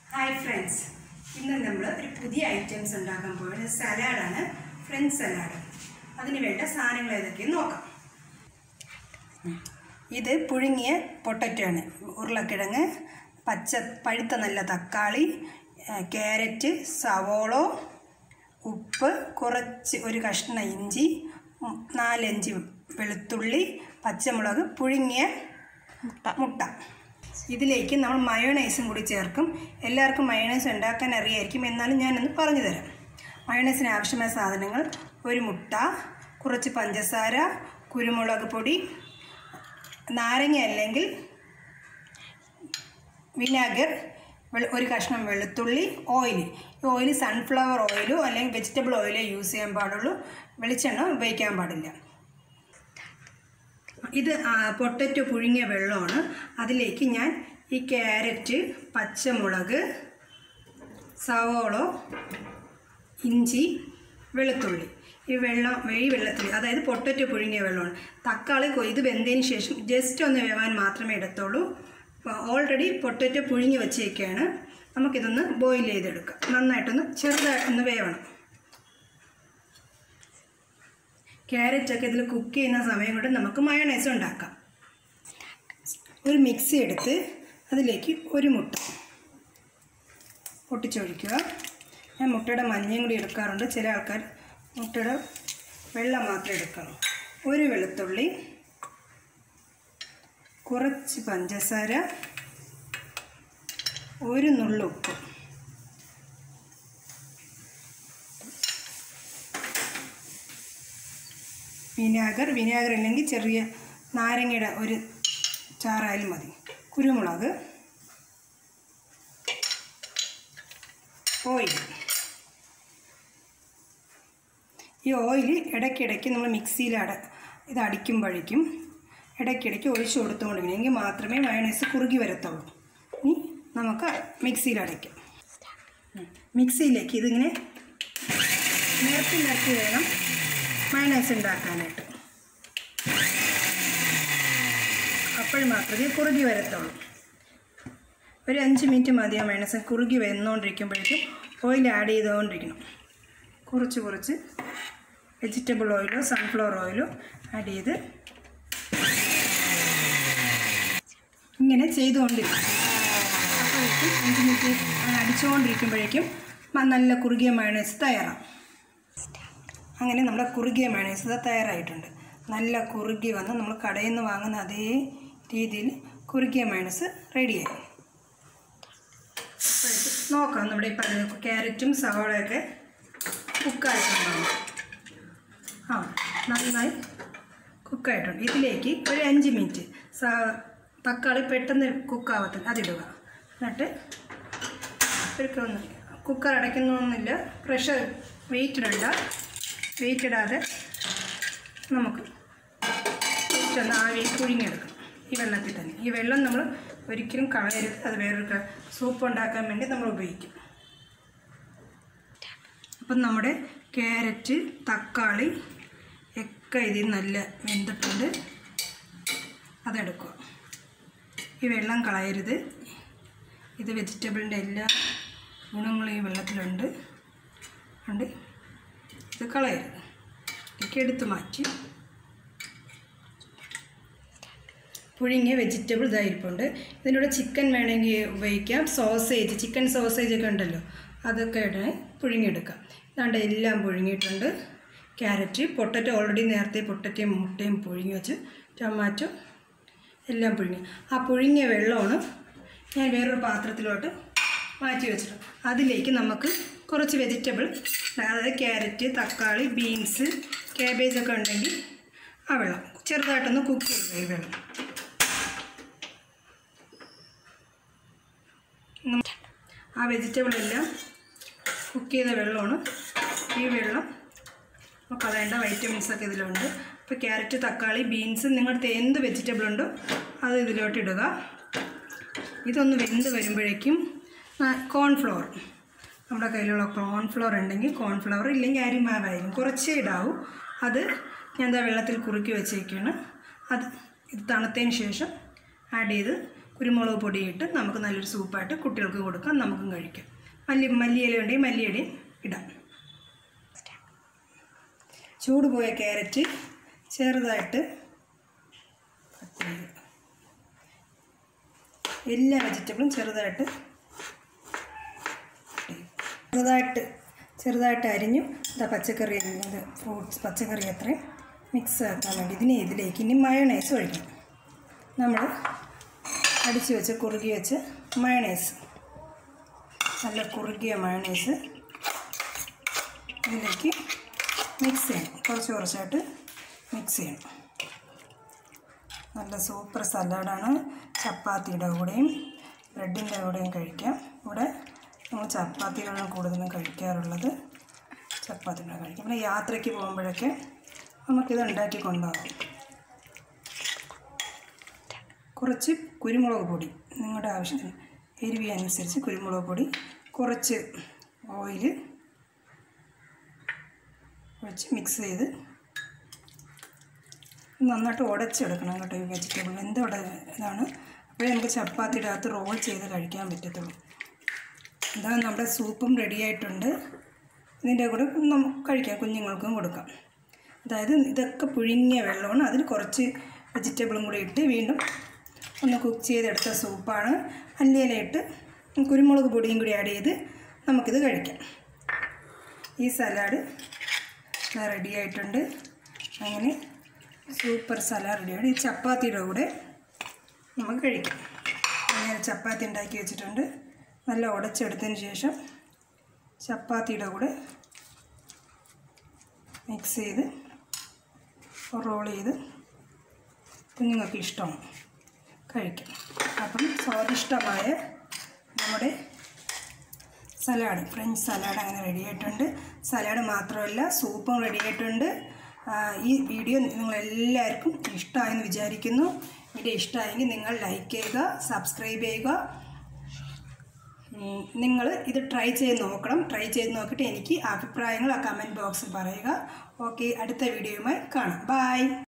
Hi friends ഇന്ന് നമ്മൾ ഒരു പുതിയ ഐറ്റംസ് ഉണ്ടാക്കാൻ പോകുന്നത് സലാഡാണ് ഫ്രഞ്ച് സലാഡ് അതിന് വേണ്ട സാധനങ്ങൾ ഏതൊക്കെയെന്ന് നോക്കാം ഇത് പുഴുങ്ങിയ പൊട്ടറ്റോ ആണ് ഉരുളക്കിഴങ്ങ് പച്ച പഴുത്ത നല്ല തക്കാളി ഏ, ക്യാരറ്റ് സവോളോ ഉപ്പ് കുറച്ച് ഒരു കഷ്ണം ഇഞ്ചി ഉം, നാലഞ്ച് വെളുത്തുള്ളി പച്ചമുളക് പുഴുങ്ങിയ മുട്ട ഇതിലേക്ക് നമ്മൾ മയോണൈസും കൂടി ചേർക്കും എല്ലാവർക്കും മയോണൈസ് ഉണ്ടാക്കാൻ അറിയായിരിക്കും എന്നാലും ഞാനൊന്ന് പറഞ്ഞു തരാം മയോണൈസിന് ആവശ്യമായ സാധനങ്ങൾ ഒരു മുട്ട കുറച്ച് പഞ്ചസാര കുരുമുളക് പൊടി നാരങ്ങ അല്ലെങ്കിൽ വിനാഗർ വെളു- ഒരു കഷ്ണം വെളുത്തുള്ളി ഓയിൽ ഈ ഓയിൽ സൺഫ്ലവർ ഓയിലോ അല്ലെങ്കിൽ വെജിറ്റബിൾ ഓയിലോ യൂസ് ചെയ്യാൻ പാടുള്ളൂ വെളിച്ചെണ്ണ ഉപയോഗിക്കാൻ പാടില്ല ഇത് ആ, പൊട്ടറ്റോ പുഴുങ്ങിയ വെള്ളമാണ് അതിലേക്ക് ഞാൻ ഈ ക്യാരറ്റ് പച്ചമുളക് സവോള ഇഞ്ചി വെളുത്തുള്ളി ഈ വെള്ളം ഈ വെള്ളത്തിൽ അതായത് പൊട്ടറ്റോ പുഴുങ്ങിയ വെള്ളമാണ് തക്കാളി കൊ- ഇത് വെന്തതിന് ശേഷം ജസ്റ്റ് ഒന്ന് വേവാൻ മാത്രമേ എടുത്തുള്ളൂ ഓൾറെഡി പൊട്ടറ്റോ പുഴുങ്ങി വെച്ചേക്കാണ് നമുക്കിതൊന്ന് ബോയിൽ ചെയ്തെടുക്കാം നന്നായിട്ടൊന്ന് ചെറുതായിട്ടൊന്ന് വേവണം ക്യാരറ്റൊക്കെ ഇതിൽ കുക്ക് ചെയ്യുന്ന സമയം കൊണ്ട് നമുക്ക് മയോണൈസ് ഉണ്ടാക്കാം ഒരു മിക്സി എടുത്ത് അതിലേക്ക് ഒരു മുട്ട പൊട്ടിച്ചൊഴിക്കുക ഞാൻ മുട്ടയുടെ മഞ്ഞയും കൂടി എടുക്കാറുണ്ട് ചില ആൾക്കാർ മുട്ടയുടെ വെള്ളം മാത്രം എടുക്കണം ഒരു വെളുത്തുള്ളി കുറച്ച് പഞ്ചസാര ഒരു നുള്ളുപ്പ് വിനാഗർ വിനാഗർ ഇല്ലെങ്കിൽ ചെറിയ നാരങ്ങയുടെ ഒരു ചാറായാലും മതി കുരുമുളക് ഓയിൽ ഈ ഓയിൽ ഇടയ്ക്കിടയ്ക്ക് നമ്മൾ മിക്സിയിൽ അട ഇത് അടിക്കുമ്പോഴേക്കും ഇടയ്ക്കിടയ്ക്ക് ഒഴിച്ചു കൊടുത്തുകൊണ്ടിരിക്കണം എങ്കിൽ മാത്രമേ മയോണൈസ് കുറുകി വരത്തുള്ളൂ ഇനി നമുക്ക് മിക്സിയിൽ അടയ്ക്കാം ഉം. മിക്സിയിലേക്ക് ഇതിങ്ങനെ നിരത്തി നിരത്തി വേണം മയണൈസ് ഉണ്ടാക്കാനായിട്ട് അപ്പോൾ മാത്രമേ കുറുകി വരത്തുള്ളൂ ഒരു അഞ്ച് മിനിറ്റ് മതി ആ മയണൈസ് കുറുകി വന്നുകൊണ്ടിരിക്കുമ്പോഴേക്കും ഓയിൽ ആഡ് ചെയ്തുകൊണ്ടിരിക്കണം കുറച്ച് കുറച്ച് വെജിറ്റബിൾ ഓയിലോ സൺഫ്ലവർ ഓയിലോ ആഡ് ചെയ്ത് ഇങ്ങനെ ചെയ്തുകൊണ്ടിരിക്കും അപ്പോഴേക്കും അഞ്ച് മിനിറ്റ് അടിച്ചുകൊണ്ടിരിക്കുമ്പോഴേക്കും മ- നല്ല കുറുകിയ മയണൈസ് തയ്യാറാവും അങ്ങനെ നമ്മുടെ കുറുകിയ മയണൈസ് ഇത് തയ്യാറായിട്ടുണ്ട് നല്ല കുറുകി വന്ന് നമ്മൾ കടയിൽ നിന്ന് വാങ്ങുന്ന അതേ രീതിയിൽ കുറുകിയ മയണൈസ് റെഡിയായി അപ്പോഴേക്ക് നോക്കാം നമ്മുടെ ഈ പറഞ്ഞ ക്യാരറ്റും സവാളയൊക്കെ കുക്കായിട്ടുണ്ടാവും ആ നന്നായി കുക്കായിട്ടുണ്ട് ഇതിലേക്ക് ഒരു അഞ്ച് മിനിറ്റ് സ തക്കാളി പെട്ടെന്ന് കുക്കാവത്തില്ല അതിടുക എന്നിട്ട് ഒരിക്കലൊന്നും കുക്കർ അടയ്ക്കുന്നൊന്നുമില്ല പ്രഷർ വെയിറ്റ് ഇടണ്ട വെയിറ്റ് ഇടാതെ നമുക്ക് ജസ്റ്റ് ഒന്ന് ആവി പുഴുങ്ങിയെടുക്കണം ഈ വെള്ളത്തിൽ തന്നെ ഈ വെള്ളം നമ്മൾ ഒരിക്കലും കളയരുത് അത് വേറൊരു ക- സൂപ്പ് ഉണ്ടാക്കാൻ വേണ്ടി നമ്മൾ ഉപയോഗിക്കും അപ്പം നമ്മുടെ ക്യാരറ്റ് തക്കാളി ഒക്കെ ഇതിൽ നല്ല വെന്തിട്ടുണ്ട് അതെടുക്കുക ഈ വെള്ളം കളയരുത് ഇത് വെജിറ്റബിളിൻ്റെ എല്ലാ ഗുണങ്ങളും ഈ വെള്ളത്തിലുണ്ട് ഉണ്ട് ഇത് കളയരുത് ഇതൊക്കെ എടുത്ത് മാറ്റി പുഴുങ്ങിയ വെജിറ്റബിൾ ഇതായിരിപ്പുണ്ട് ഇതിൻ്റെ കൂടെ ചിക്കൻ വേണമെങ്കിൽ ഉപയോഗിക്കാം സോസേജ് ചിക്കൻ സോസേജ് ഒക്കെ ഉണ്ടല്ലോ അതൊക്കെ ഇടണേ പുഴുങ്ങിയെടുക്കാം ഇതാണ്ട് എല്ലാം പുഴുങ്ങിയിട്ടുണ്ട് ക്യാരറ്റ് പൊട്ടറ്റോ ഓൾറെഡി നേരത്തെ പൊട്ടറ്റയും മുട്ടയും പുഴുങ്ങി വെച്ച് ടൊമാറ്റോ എല്ലാം പുഴുങ്ങി ആ പുഴുങ്ങിയ വെള്ളമാണ് ഞാൻ വേറൊരു പാത്രത്തിലോട്ട് മാറ്റി വെച്ചിട്ടുണ്ട് അതിലേക്ക് നമുക്ക് കുറച്ച് വെജിറ്റബിൾ അതായത് ക്യാരറ്റ് തക്കാളി ബീൻസ് ക്യാബേജ് ഒക്കെ ഉണ്ടെങ്കിൽ ആ വെള്ളം ചെറുതായിട്ടൊന്ന് കുക്ക് ചെയ്യുക ഈ വെള്ളം നമ്മ- ആ വെജിറ്റബിൾ എല്ലാം കുക്ക് ചെയ്ത വെള്ളമാണ് ഈ വെള്ളം അപ്പോൾ കളയേണ്ട വൈറ്റമിൻസ് ഒക്കെ ഇതിലുണ്ട് ഇപ്പോൾ ക്യാരറ്റ് തക്കാളി ബീൻസ് നിങ്ങളുടെ എന്ത് വെജിറ്റബിൾ ഉണ്ടോ അത് ഇതിലോട്ട് ഇടുക ഇതൊന്ന് വെന്ത് വരുമ്പോഴേക്കും കോൺഫ്ലവർ നമ്മുടെ കയ്യിലുള്ള കോൺഫ്ലവർ ഉണ്ടെങ്കിൽ കോൺഫ്ലവർ ഇല്ലെങ്കിൽ അരിമാവായിരിക്കും കുറച്ചേ ഇടാവൂ അത് ഞാൻ എന്താ വെള്ളത്തിൽ കുറുക്കി വെച്ചേക്കാണ് അത് ഇത് തണുത്തതിന് ശേഷം ആഡ് ചെയ്ത് കുരുമുളക് പൊടിയിട്ട് നമുക്ക് നല്ലൊരു സൂപ്പായിട്ട് കുട്ടികൾക്ക് കൊടുക്കാം നമുക്കും കഴിക്കാം മല്ലി മല്ലിയില ഉണ്ടെങ്കിൽ മല്ലിയിലയും ഇടാം ചൂട് പോയ ക്യാരറ്റ് ചെറുതായിട്ട് കട്ട് ചെയ്ത് എല്ലാ വെജിറ്റബിളും ചെറുതായിട്ട് ചെറുതായിട്ട് ചെറുതായിട്ട് അരിഞ്ഞു ഇതാ പച്ചക്കറി ഇത് ഫ്രൂട്ട്സ് പച്ചക്കറി അത്രയും മിക്സ് ആക്കാൻ വേണ്ടി ഇതിനെ ഇതിലേക്ക് ഇനി മയോണൈസ് ഒഴിക്കണം നമ്മൾ അടിച്ച് വെച്ച് കുറുകി വെച്ച് മയണൈസ് നല്ല കുറുകിയ മയണൈസ് ഇതിലേക്ക് മിക്സ് ചെയ്യണം കുറച്ച് കുറച്ചായിട്ട് മിക്സ് ചെയ്യണം നല്ല സൂപ്പർ സലാഡാണ് ചപ്പാത്തിയുടെ കൂടെയും ബ്രെഡിൻ്റെ കൂടെയും കഴിക്കാം ഇവിടെ നമ്മൾ ചപ്പാത്തികളാണ് കൂടുതലും കഴിക്കാറുള്ളത് ചപ്പാത്തിയുടെ കഴിക്കാം പിന്നെ യാത്രയ്ക്ക് പോകുമ്പോഴൊക്കെ നമുക്കിത് ഉണ്ടാക്കി കൊണ്ടുപോകാം കുറച്ച് കുരുമുളക് പൊടി നിങ്ങളുടെ ആവശ്യത്തിന് എരിവി അനുസരിച്ച് കുരുമുളക് പൊടി കുറച്ച് ഓയിൽ ഒഴിച്ച് മിക്സ് ചെയ്ത് നന്നായിട്ട് ഉടച്ചെടുക്കണം കേട്ടോ ഈ വെജിറ്റബിൾ എന്ത് ഉട ഇതാണ് അപ്പോഴേ നമുക്ക് ചപ്പാത്തിയുടെ അകത്ത് റോൾ ചെയ്ത് കഴിക്കാൻ പറ്റത്തുള്ളൂ ഇതാ നമ്മുടെ സൂപ്പും റെഡി ആയിട്ടുണ്ട് ഇതിൻ്റെ കൂടെ നമുക്ക് കഴിക്കാം കുഞ്ഞുങ്ങൾക്കും കൊടുക്കാം അതായത് ഇതൊക്കെ പുഴുങ്ങിയ വെള്ളമാണ് അതിൽ കുറച്ച് വെജിറ്റബിളും കൂടി ഇട്ട് വീണ്ടും ഒന്ന് കുക്ക് ചെയ്തെടുത്ത സൂപ്പാണ് മല്ലിയിലയിട്ട് കുരുമുളക് പൊടിയും കൂടി ആഡ് ചെയ്ത് നമുക്കിത് കഴിക്കാം ഈ സലാഡ് റെഡി ആയിട്ടുണ്ട് അങ്ങനെ സൂപ്പർ സലാഡ് റെഡിയാണ് ഈ ചപ്പാത്തിയുടെ കൂടെ നമുക്ക് കഴിക്കാം അങ്ങനെ ചപ്പാത്തി ഉണ്ടാക്കി വെച്ചിട്ടുണ്ട് നല്ല ഉടച്ചെടുത്തതിന് ശേഷം ചപ്പാത്തിയുടെ കൂടെ മിക്സ് ചെയ്ത് റോൾ ചെയ്ത് കുഞ്ഞുങ്ങൾക്ക് ഇഷ്ടമാണ് കഴിക്കാം അപ്പം സ്വാദിഷ്ടമായ നമ്മുടെ സലാഡ് ഫ്രഞ്ച് സലാഡ് അങ്ങനെ റെഡി ആയിട്ടുണ്ട് സലാഡ് മാത്രമല്ല സൂപ്പും റെഡി ആയിട്ടുണ്ട് ആ, ഈ വീഡിയോ നിങ്ങളെല്ലാവർക്കും ഇഷ്ടമായെന്ന് വിചാരിക്കുന്നു വീഡിയോ ഇഷ്ടമായെങ്കിൽ നിങ്ങൾ ലൈക്ക് ചെയ്യുക സബ്സ്ക്രൈബ് ചെയ്യുക നിങ്ങൾ ഇത് ട്രൈ ചെയ്ത് നോക്കണം ട്രൈ ചെയ്ത് നോക്കിയിട്ട് എനിക്ക് അഭിപ്രായങ്ങൾ ആ കമൻറ്റ് ബോക്സിൽ പറയുക ഓക്കെ അടുത്ത വീഡിയോയുമായി കാണാം ബൈ